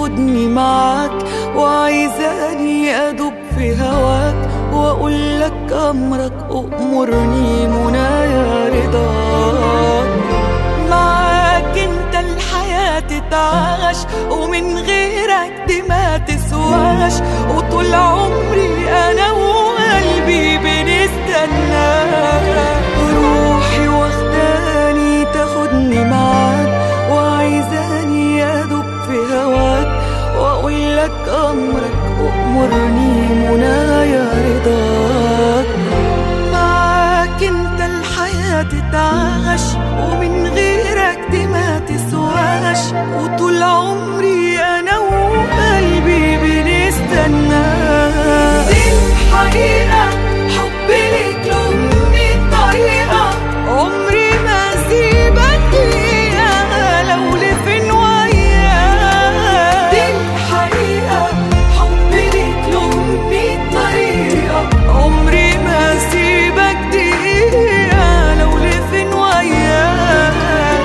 تاخدني معاك وعايزاني ادوب في هواك واقول لك امرك امرني منايا رضاك معاك انت الحياة تتعاش ومن غيرك دي ما تسواش وطول عمري انا وقلبي بنستناك روحي واخداني تاخدني معاك وعايزاني ادوب في هواك واقول لك امرك وامرني منايا رضاك معاك انت الحياة تتعاش ومن غيرك دي ما تسواش وطول عمري انا وقلبي بنستناك دي الحقيقة حبي ليك له مية طريقة عمري ما اسيبك دقيقة لو لفين وياك دي الحقيقة حبي ليك له مية طريقة عمري ما اسيبك دقيقة لو لفين وياك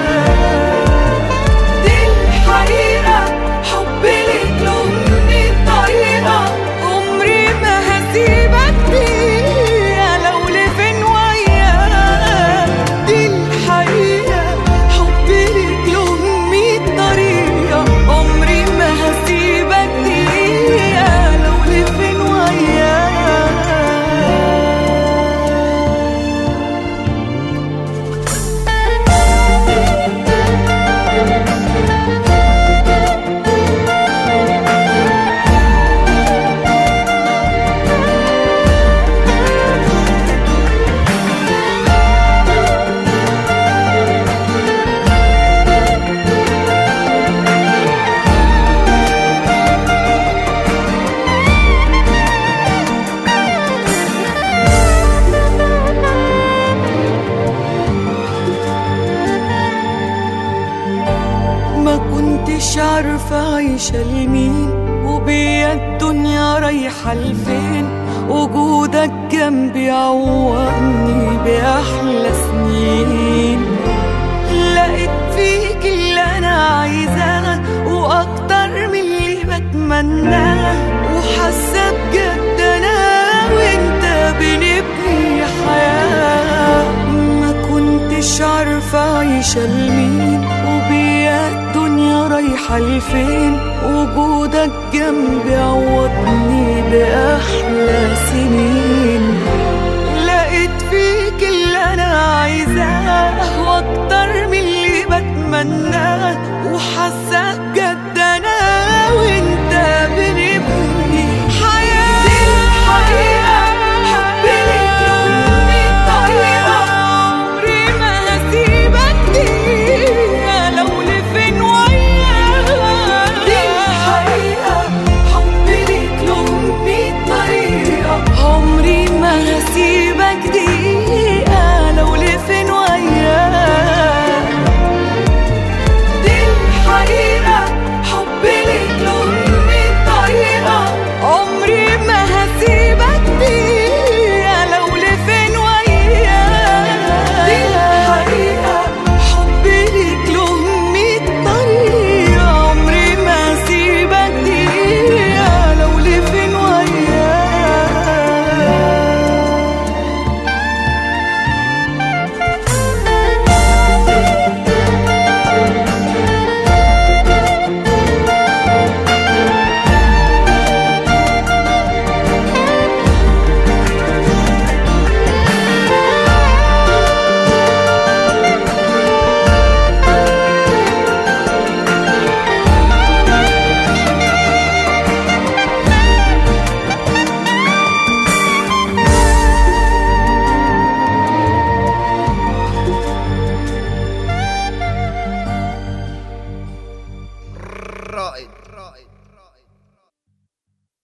دي الحقيقة حبي ليك له مية طريقة عمري ما هسيبك دقيقة لو لفين وياك دي الحقيقة حبي ليك له مية طريقة عمري ما هسيبك دقيقة لو لفين وياك ما كنتش عارفة عايشة لمين وبيا الدنيا رايحة لفين وجودك جنبي عوضني بأحلى سنين لقيت فيك اللي أنا عايزاه وأكتر من اللي بتمناه وحاسة بجد أنا وأنت بنبني حياة ما كنتش عارفة عايشة لمين وبيا الدنيا رايحة لفين وجودك جنبي عوضني بأحلى سنين